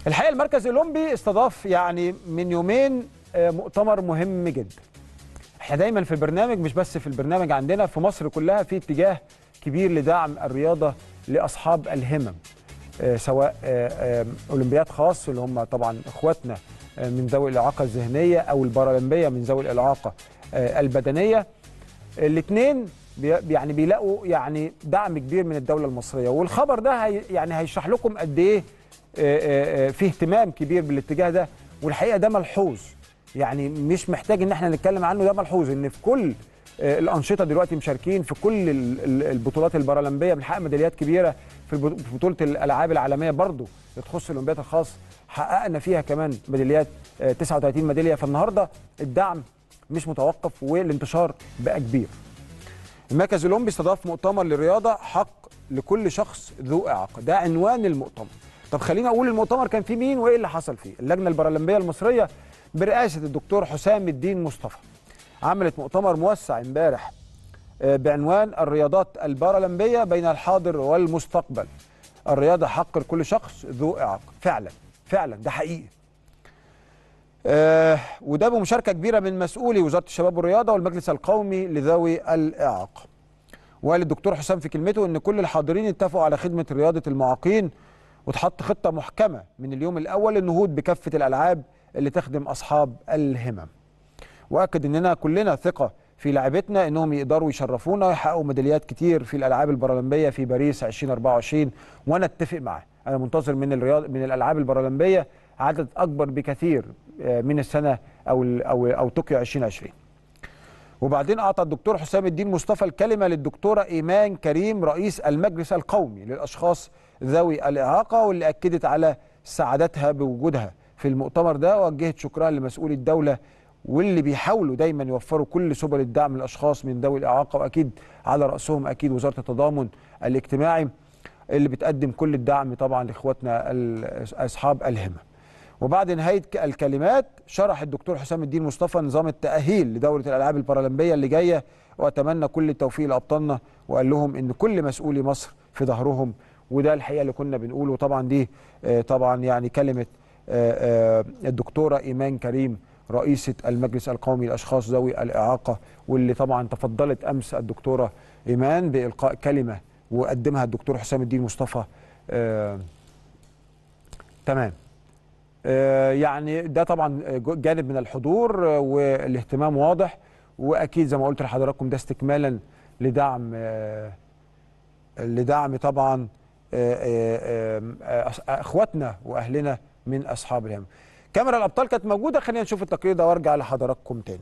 الحقيقه المركز الاولمبي استضاف يعني من يومين آه، مؤتمر مهم جدا احنا دايما في البرنامج مش بس في البرنامج عندنا في مصر كلها في اتجاه كبير لدعم الرياضه لاصحاب الهمم آه، سواء آه، آه، اولمبياد خاص اللي هم طبعا اخواتنا آه، من ذوي الاعاقه الذهنيه او البارالمبيه من ذوي الاعاقه آه، البدنيه الاثنين يعني بيلاقوا يعني دعم كبير من الدوله المصريه والخبر ده هي يعني هيشرح لكم قد ايه آه، آه، آه، في اهتمام كبير بالاتجاه ده والحقيقه ده ملحوظ يعني مش محتاج ان احنا نتكلم عنه ده ملحوظ ان في كل آه، الانشطه دلوقتي مشاركين في كل ال- ال- البطولات البارالمبيه بنحقق ميداليات كبيره في الب- في بطوله الالعاب العالميه برضو اللي تخص الاولمبياد الخاص حققنا فيها كمان ميداليات آه، 39 ميداليه فالنهارده الدعم مش متوقف والانتشار بقى كبير المركز الاولمبي استضاف مؤتمر للرياضه حق لكل شخص ذو اعاقه ده عنوان المؤتمر طب خلينا اقول المؤتمر كان فيه مين وايه اللي حصل فيه اللجنه البارالمبيه المصريه برئاسه الدكتور حسام الدين مصطفى عملت مؤتمر موسع امبارح آه، بعنوان الرياضات البارالمبيه بين الحاضر والمستقبل الرياضه حق لكل شخص ذو اعاقه فعلا فعلا ده حقيقي آه وده بمشاركه كبيره من مسؤولي وزاره الشباب والرياضه والمجلس القومي لذوي الاعاقه. وقال الدكتور حسام في كلمته ان كل الحاضرين اتفقوا على خدمه رياضه المعاقين وتحط خطه محكمه من اليوم الاول للنهوض بكافه الالعاب اللي تخدم اصحاب الهمم. واكد اننا كلنا ثقه في لاعبتنا انهم يقدروا يشرفونا ويحققوا ميداليات كتير في الالعاب البارالمبيه في باريس 2024 وانا اتفق معاه انا منتظر من الرياض من الالعاب البارالمبيه عدد اكبر بكثير آه، من السنه او ال- او او طوكيو 2020 وبعدين اعطى الدكتور حسام الدين مصطفى الكلمه للدكتوره ايمان كريم رئيس المجلس القومي للاشخاص ذوي الاعاقه واللي اكدت على سعادتها بوجودها في المؤتمر ده ووجهت شكرها لمسؤولي الدوله واللي بيحاولوا دايما يوفروا كل سبل الدعم للاشخاص من ذوي الاعاقه واكيد على راسهم اكيد وزاره التضامن الاجتماعي اللي بتقدم كل الدعم طبعا لاخواتنا ال- اصحاب الهمه. وبعد نهايه ك- الكلمات شرح الدكتور حسام الدين مصطفى نظام التاهيل لدوره الالعاب البارالمبيه اللي جايه واتمنى كل التوفيق لابطالنا وقال لهم ان كل مسؤولي مصر في ظهرهم وده الحقيقه اللي كنا بنقوله طبعا دي آه، طبعا يعني كلمه آه، آه، الدكتوره ايمان كريم رئيسه المجلس القومي للاشخاص ذوي الاعاقه واللي طبعا تفضلت امس الدكتوره ايمان بالقاء كلمه وقدمها الدكتور حسام الدين مصطفى آه، تمام آه، يعني ده طبعا جو- جانب من الحضور آه، والاهتمام واضح واكيد زي ما قلت لحضراتكم ده استكمالا لدعم آه، لدعم طبعا آه، آه، آه، أص- اخواتنا واهلنا من اصحاب الهم كاميرا الابطال كانت موجوده خلينا نشوف التقرير ده وارجع لحضراتكم تاني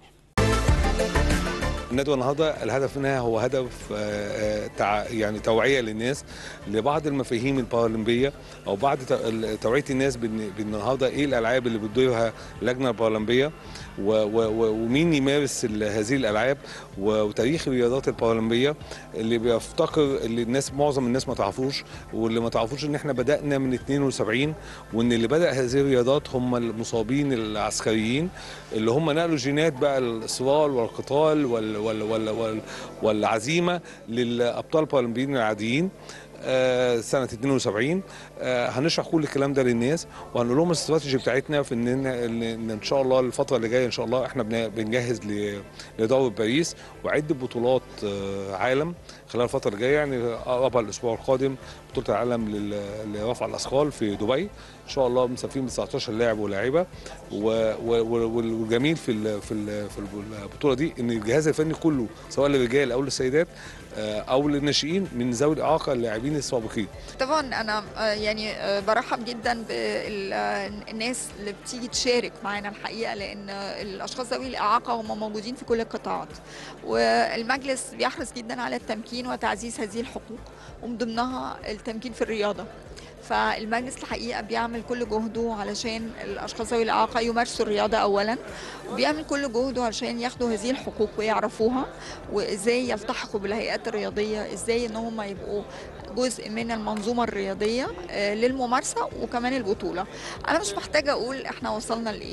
الندوه النهارده الهدف منها هو هدف آه، آه، تع- يعني توعيه للناس لبعض المفاهيم البارالمبيه او بعض ت- ال- توعيه الناس بان بان النهارده ايه الالعاب اللي بتديرها اللجنه البارالمبيه و- و- و- ومين يمارس ال- هذه الالعاب و- وتاريخ الرياضات البارالمبيه اللي بيفتقر اللي الناس معظم الناس ما تعرفوش واللي ما تعرفوش ان احنا بدانا من 72 وان اللي بدا هذه الرياضات هم المصابين العسكريين اللي هم نقلوا جينات بقى الاصرار والقتال وال وال وال وال والعزيمه للابطال البارالمبيين العاديين آه، سنه 72 آه، هنشرح كل الكلام ده للناس وهنقول لهم الاستراتيجي بتاعتنا في ان ان إن ان شاء الله الفتره اللي جايه ان شاء الله احنا بن- بنجهز ل- لدوره باريس وعده بطولات آه، عالم خلال الفتره اللي جايه يعني اقربها الاسبوع القادم بطوله العالم لل- لرفع الاثقال في دبي ان شاء الله مسافرين ب 19 لاعب ولاعيبه و- و- و- والجميل في ال- في ال- في البطوله دي ان الجهاز الفني كله سواء للرجال او للسيدات آه، او للناشئين من ذوي الاعاقه اللاعبين السابقين طبعا انا آه، يعني آه، برحب جدا بالناس اللي بتيجي تشارك معانا الحقيقه لان الاشخاص ذوي الاعاقه هم موجودين في كل القطاعات والمجلس بيحرص جدا على التمكين وتعزيز هذه الحقوق ومن ضمنها التمكين في الرياضه فالمجلس الحقيقه بيعمل كل جهده علشان الاشخاص ذوي الاعاقه يمارسوا الرياضه اولا وبيعمل كل جهده علشان ياخدوا هذه الحقوق ويعرفوها وازاي يلتحقوا بالهيئات الرياضيه ازاي ان هم يبقوا جزء من المنظومه الرياضيه آه، للممارسه وكمان البطوله انا مش محتاجه اقول احنا وصلنا لايه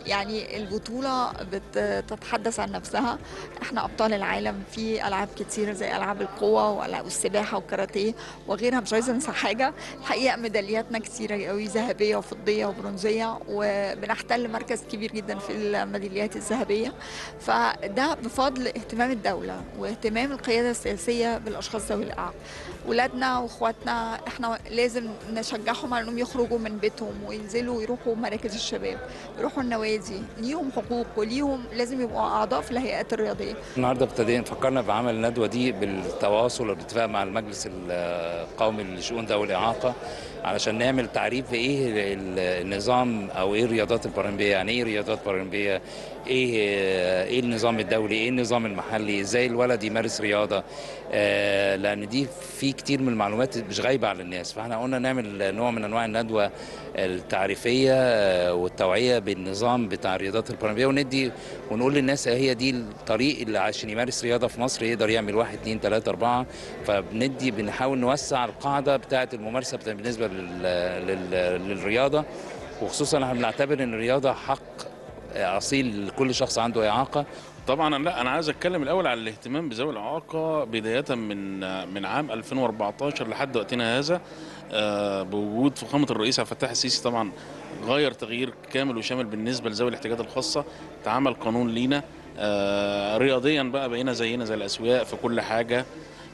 يعني البطولة بتتحدث عن نفسها احنا أبطال العالم في ألعاب كتيرة زي ألعاب القوة والسباحة والكاراتيه وغيرها مش عايزة أنسى حاجة الحقيقة ميدالياتنا كتيرة قوي ذهبية وفضية وبرونزية وبنحتل مركز كبير جدا في الميداليات الذهبية فده بفضل اهتمام الدولة واهتمام القيادة السياسية بالأشخاص ذوي الإعاقة ولادنا واخواتنا احنا لازم نشجعهم على انهم يخرجوا من بيتهم وينزلوا يروحوا مراكز الشباب يروحوا النوادي ليهم حقوق وليهم لازم يبقوا اعضاء في الهيئات الرياضيه النهارده ابتدينا فكرنا بعمل الندوه دي بالتواصل والاتفاق مع المجلس القومي لشؤون ذوي الاعاقه علشان نعمل تعريف بايه النظام او ايه الرياضات البارالمبيه يعني ايه رياضات بارالمبيه ايه ايه النظام الدولي ايه النظام المحلي ازاي الولد يمارس رياضه آه لان دي في كتير من المعلومات مش غايبه على الناس فاحنا قلنا نعمل نوع من انواع الندوه التعريفيه والتوعيه بالنظام بتاع الرياضات البارالمبيه وندي ونقول للناس هي دي الطريق اللي عشان يمارس رياضه في مصر يقدر يعمل واحد اثنين ثلاثه اربعه فبندي بنحاول نوسع القاعده بتاعه الممارسه بتاع بالنسبه لل... لل... للرياضه وخصوصا احنا بنعتبر ان الرياضه حق اصيل لكل شخص عنده اعاقه طبعا لا انا عايز اتكلم الاول على الاهتمام بذوي الاعاقه بدايه من من عام 2014 لحد وقتنا هذا بوجود فخامه الرئيس عبد الفتاح السيسي طبعا غير تغيير كامل وشامل بالنسبه لذوي الاحتياجات الخاصه اتعمل قانون لينا رياضيا بقى بقينا زينا زي الاسواق في كل حاجه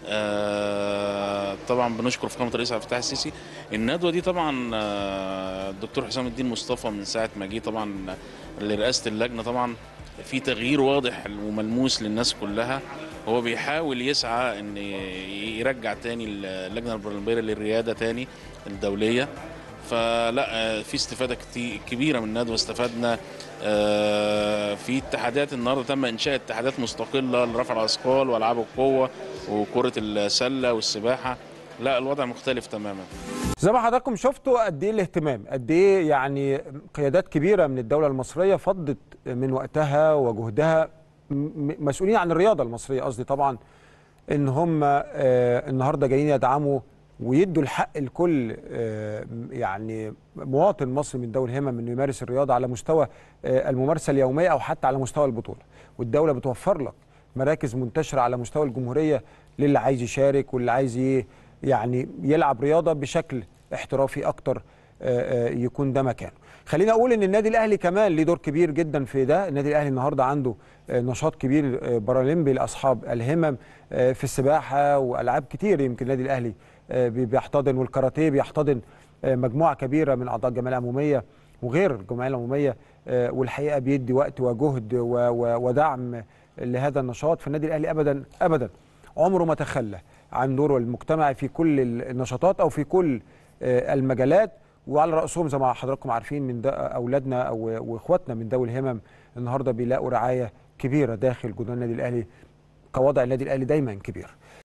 طبعا بنشكر فخامه الرئيس عبد الفتاح السيسي الندوه دي طبعا الدكتور حسام الدين مصطفى من ساعه ما جه طبعا لرئاسه اللجنه طبعا في تغيير واضح وملموس للناس كلها هو بيحاول يسعى ان يرجع تاني اللجنه البرلمانيه للرياده تاني الدوليه فلا في استفاده كبيره من الندوه استفدنا في اتحادات النهارده تم انشاء اتحادات مستقله لرفع الاثقال والعاب القوه وكره السله والسباحه لا الوضع مختلف تماما زي ما حضراتكم شفتوا قد ايه الاهتمام قد ايه يعني قيادات كبيره من الدوله المصريه فضت من وقتها وجهدها مسؤولين عن الرياضه المصريه قصدي طبعا ان هم النهارده جايين يدعموا ويدوا الحق لكل يعني مواطن مصري من ذوي الهمم انه يمارس الرياضه على مستوى الممارسه اليوميه او حتى على مستوى البطوله والدوله بتوفر لك مراكز منتشره على مستوى الجمهوريه للي عايز يشارك واللي عايز يعني يلعب رياضه بشكل احترافي اكتر يكون ده مكانه خلينا اقول ان النادي الاهلي كمان ليه دور كبير جدا في ده النادي الاهلي النهارده عنده نشاط كبير بارالمبي لاصحاب الهمم في السباحه والعاب كتير يمكن النادي الاهلي بيحتضن والكاراتيه بيحتضن مجموعه كبيره من اعضاء الجمعيه العموميه وغير الجمعيه العموميه والحقيقه بيدي وقت وجهد ودعم لهذا النشاط فالنادي الاهلي ابدا ابدا عمره ما تخلى عن دوره المجتمعي في كل النشاطات او في كل المجالات وعلى راسهم زي ما حضراتكم عارفين من اولادنا او واخواتنا من ذوي الهمم النهارده بيلاقوا رعايه كبيره داخل جدران النادي الاهلي كوضع النادي الاهلي دايما كبير